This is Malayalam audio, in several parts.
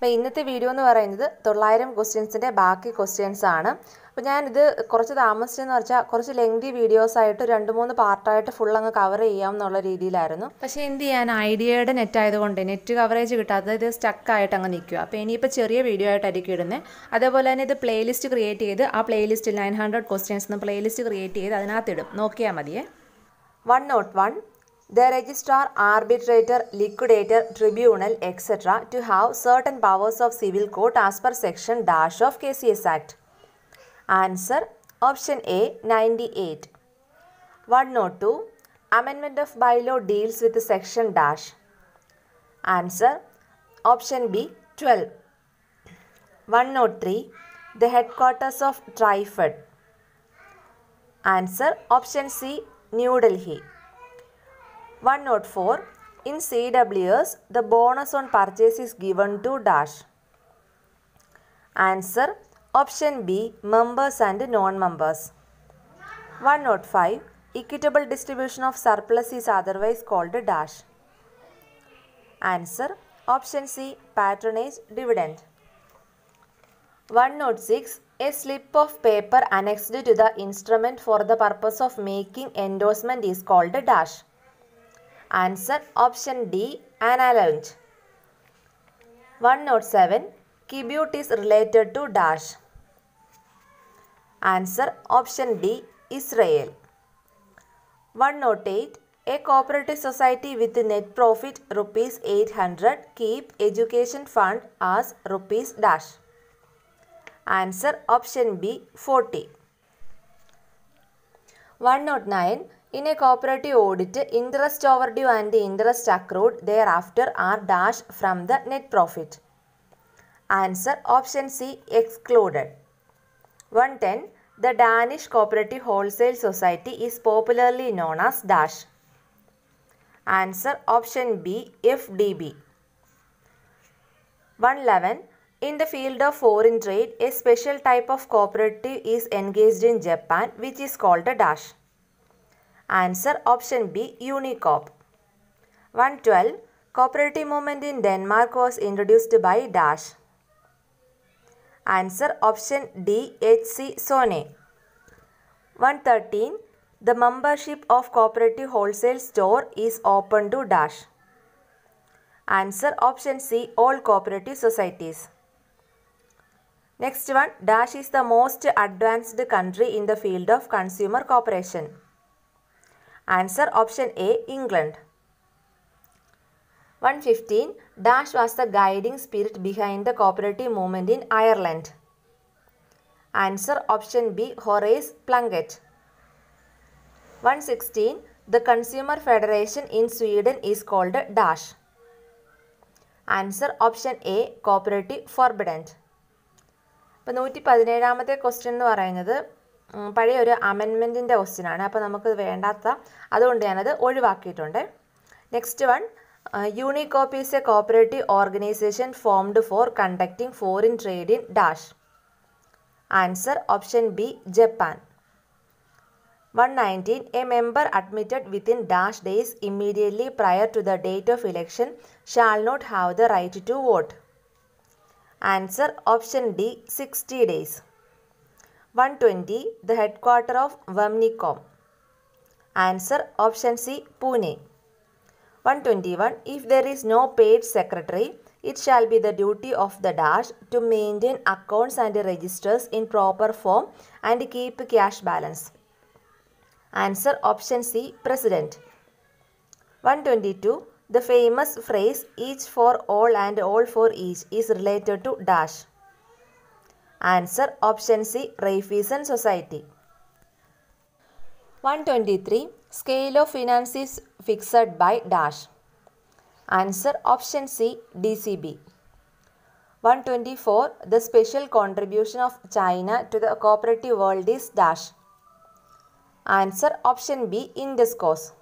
അപ്പോൾ ഇന്നത്തെ വീഡിയോ എന്ന് പറയുന്നത് തൊള്ളായിരം ക്വസ്റ്റ്യൻസിൻ്റെ ബാക്കി ക്വസ്റ്റ്യൻസ് ആണ് അപ്പോൾ ഞാനിത് കുറച്ച് താമസിച്ചെന്ന് വെച്ചാൽ കുറച്ച് ലെങ്തി വീഡിയോസ് ആയിട്ട് രണ്ട് മൂന്ന് പാർട്ടായിട്ട് ഫുൾ അങ്ങ് കവർ ചെയ്യാം എന്നുള്ള രീതിയിലായിരുന്നു പക്ഷേ എന്ത് ചെയ്യാൻ ഐഡിയയുടെ നെറ്റ് ആയതുകൊണ്ട് നെറ്റ് കവറേജ് കിട്ടാത്തത് ഇത് സ്റ്റക്കായിട്ട് അങ്ങ് നിൽക്കുക അപ്പോൾ ഇനിയിപ്പോൾ ചെറിയ വീഡിയോ ആയിട്ടായിരിക്കും ഇടുന്നത് അതേപോലെ തന്നെ ഇത് പ്ലേലിസ്റ്റ് ക്രിയേറ്റ് ചെയ്ത് ആ പ്ലേലിസ്റ്റിൽ നയൻ ഹൺഡ്രഡ് ക്വസ്റ്റ്യൻസ് എന്ന് പ്ലേലിസ്റ്റ് ക്രിയേറ്റ് ചെയ്ത് അതിനകത്തിടും നോക്കിയാൽ മതിയേ one nought one the registrar, arbitrator, liquidator, tribunal, etc. to have certain powers of civil court as per section dash of KCS Act. Answer option A 98. 102. Amendment of bylaw deals with section dash. Answer option B 12. 103. The headquarters of Trifed. Answer option C New Delhi. 104. In CWS, the bonus on purchase is given to dash. Answer option B members and non-members. 105. Equitable distribution of surplus is otherwise called dash. Answer option C patronage dividend. 106. A slip of paper annexed to the instrument for the purpose of making endorsement is called dash. Answer option D an allowance. 107. Kibute is related to dash. Answer option D Israel. 108. A cooperative society with net profit rupees 800 keep education fund as rupees dash. Answer option B 40. 109. In a cooperative audit, interest overdue and interest accrued thereafter are dashed from the net profit. Answer option C excluded. 110. The Danish Cooperative Wholesale Society is popularly known as dash. Answer option B FDB. 111. In the field of foreign trade, a special type of cooperative is engaged in Japan which is called a dash. Answer option B Unicorp. 112. Cooperative movement in Denmark was introduced by dash. Answer option D H.C. Sone. 113. The membership of cooperative wholesale store is open to dash. Answer option C all cooperative societies. Next one dash is the most advanced country in the field of consumer cooperation. Answer option A England. 115. Dash was the guiding spirit behind the cooperative movement in Ireland. Answer option B Horace Plunkett. 116. The Consumer Federation in Sweden is called Dash. Answer option A Cooperative Forbidden. ഇപ്പോൾ നൂറ്റി പതിനേഴാമത്തെ ക്വസ്റ്റ്യൻ എന്ന് പറയുന്നത് പഴയ ഒരു അമെൻമെൻറ്റിൻ്റെ ക്വസ്റ്റ്യൻ ആണ് അപ്പോൾ നമുക്ക് വേണ്ടാത്ത അതുകൊണ്ട് ഞാനത് ഒഴിവാക്കിയിട്ടുണ്ട് next one Unicoop is a cooperative organisation formed for conducting foreign trade in dash answer option B Japan one nineteen a member admitted within dash days immediately prior to the date of election shall not have the right to vote answer option D sixty days one twenty the headquarter of VAMNICOM answer option C Pune one twenty one if there is no paid secretary it shall be the duty of the dash to maintain accounts and registers in proper form and keep cash balance answer option C president one twenty two The famous phrase each for all and all for each is related to dash. Answer option C Raiffeisen Society. 123 Scale of finance is fixed by dash. Answer option C DCB. 124 The special contribution of China to the cooperative world is dash. Answer option B Induscos.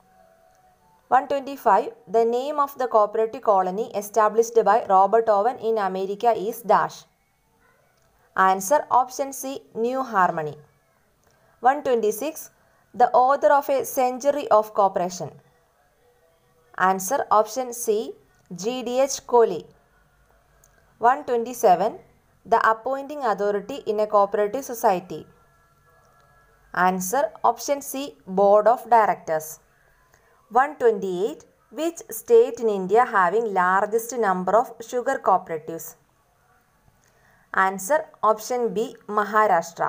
125. The name of the cooperative colony established by Robert Owen in America is dash. Answer option C New Harmony. 126. The author of a century of cooperation. Answer option C G.D.H. Kohli. One twenty seven the appointing authority in a cooperative society answer option C board of directors one twenty eight which state in India having largest number of sugar cooperatives answer option B Maharashtra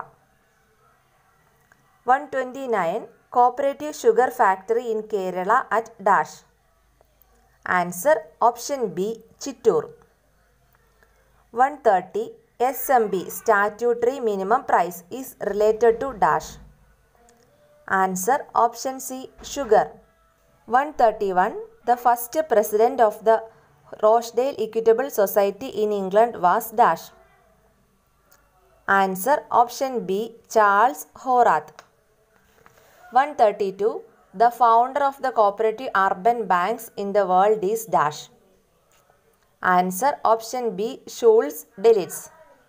one twenty nine cooperative sugar factory in Kerala at dash answer option B Chittur one thirty S M B statutory minimum price is related to dash answer option C sugar one thirty one the first president of the Rochdale equitable society in England was dash answer option B Charles Howarth one thirty two the founder of the cooperative urban banks in the world is dash answer option B Schulze Delitzsch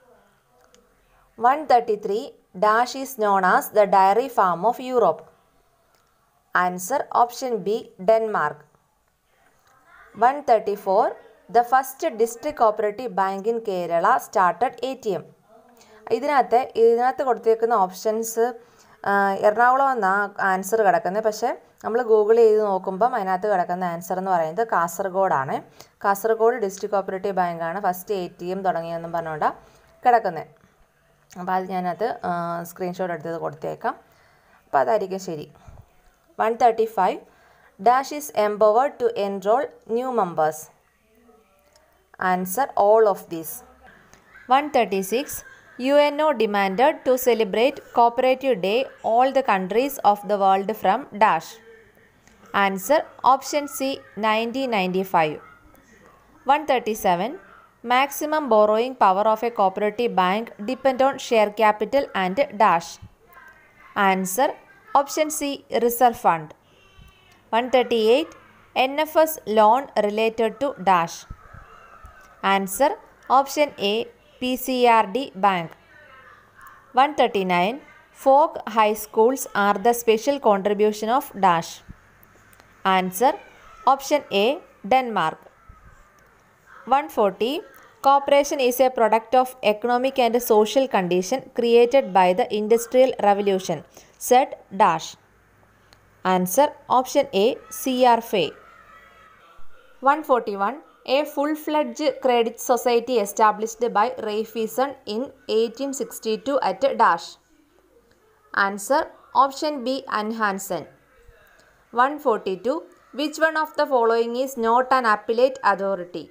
one thirty three dash is known as the dairy farm of Europe answer option B Denmark one thirty four the first district cooperative bank in Kerala started A T M ഇതിനകത്ത് ഇതിനകത്ത് കൊടുത്തേക്കുന്ന ഓപ്ഷൻസ് എറണാകുളം എന്നാണ് ആൻസർ കിടക്കുന്നത് പക്ഷേ നമ്മൾ ഗൂഗിൾ ചെയ്ത് നോക്കുമ്പം അതിനകത്ത് കിടക്കുന്ന ആൻസർ എന്ന് പറയുന്നത് കാസർഗോഡാണ് കാസർഗോഡ് ഡിസ്ട്രിക്ട് കോപ്പറേറ്റീവ് ബാങ്കാണ് ഫസ്റ്റ് എ ടി എം തുടങ്ങിയെന്നും പറഞ്ഞുകൊണ്ടാണ് കിടക്കുന്നത് അപ്പോൾ അത് ഞാനത് സ്ക്രീൻഷോട്ട് എടുത്തത് കൊടുത്തേക്കാം അപ്പോൾ അതായിരിക്കും ശരി one thirty five dash is empowered to enrol new members answer all of these one thirty six U N O demanded to celebrate cooperative day all the countries of the world from dash answer option C nineteen ninety five one thirty seven maximum borrowing power of a cooperative bank depend on share capital and dash answer option C reserve fund one thirty eight N F S loan related to dash answer option A P C R D bank one thirty nine folk high schools are the special contribution of dash answer option A Denmark one forty cooperation is a product of economic and social condition created by the industrial revolution set dash answer option A C R Fay one forty one a full fledged credit society established by Raiffeisen in eighteen sixty two at dash answer option B Anhausen one forty two which one of the following is not an appellate authority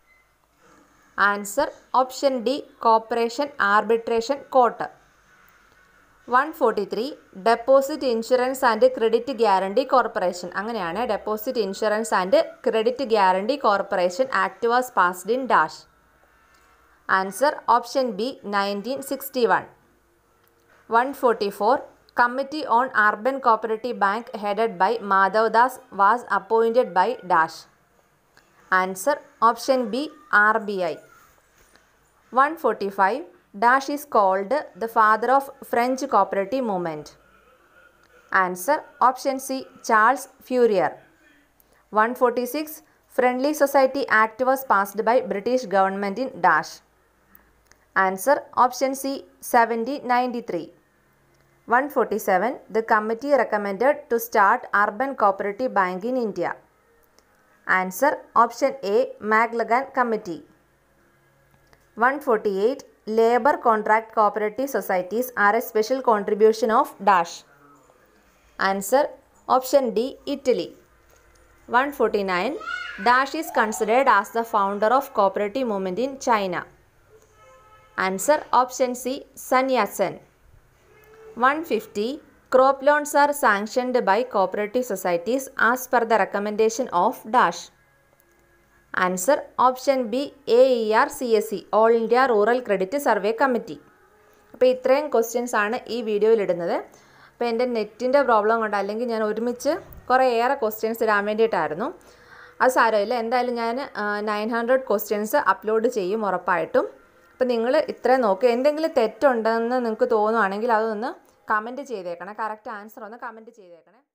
answer option D cooperation arbitration court one forty three deposit insurance and credit guarantee corporation അങ്ങനെയാണ് deposit insurance and credit guarantee corporation act was passed in dash answer option B nineteen sixty one one forty four committee on urban cooperative bank headed by Madhav Das was appointed by dash answer option B R B I one forty five dash is called the father of French cooperative movement answer option C Charles Fourier one forty six friendly society act was passed by British government in dash answer option C seventeen ninety three one forty seven the committee recommended to start urban cooperative bank in India answer option A Maclagan committee one forty eight labour contract cooperative societies are a special contribution of dash answer option D Italy one forty nine dash is considered as the founder of cooperative movement in China answer option C Sun Yat sen one fifty crop loans are sanctioned by cooperative societies as per the recommendation of dash answer option B A E R C S C all India rural credit survey committee അപ്പോൾ ഇത്രയും ക്വസ്റ്റ്യൻസ് ആണ് ഈ വീഡിയോയിൽ ഇടുന്നത് അപ്പോൾ എൻ്റെ നെറ്റിൻ്റെ പ്രോബ്ലം കൊണ്ട് അല്ലെങ്കിൽ ഞാൻ ഒരുമിച്ച് കുറേ ഏറെ ക്വസ്റ്റ്യൻസ് ഇടാൻ വേണ്ടിയിട്ടായിരുന്നു അത് സാരമില്ല എന്തായാലും ഞാൻ നയൻ ഹൺഡ്രഡ് ക്വസ്റ്റ്യൻസ് അപ്ലോഡ് ചെയ്യും ഉറപ്പായിട്ടും അപ്പോൾ നിങ്ങൾ ഇത്രയും നോക്കുക എന്തെങ്കിലും തെറ്റുണ്ടെന്ന് നിങ്ങൾക്ക് തോന്നുവാണെങ്കിൽ അതൊന്ന് കമൻറ്റ് ചെയ്തേക്കണേ കറക്റ്റ് ആൻസർ ഒന്ന് കമൻറ്റ് ചെയ്തേക്കണേ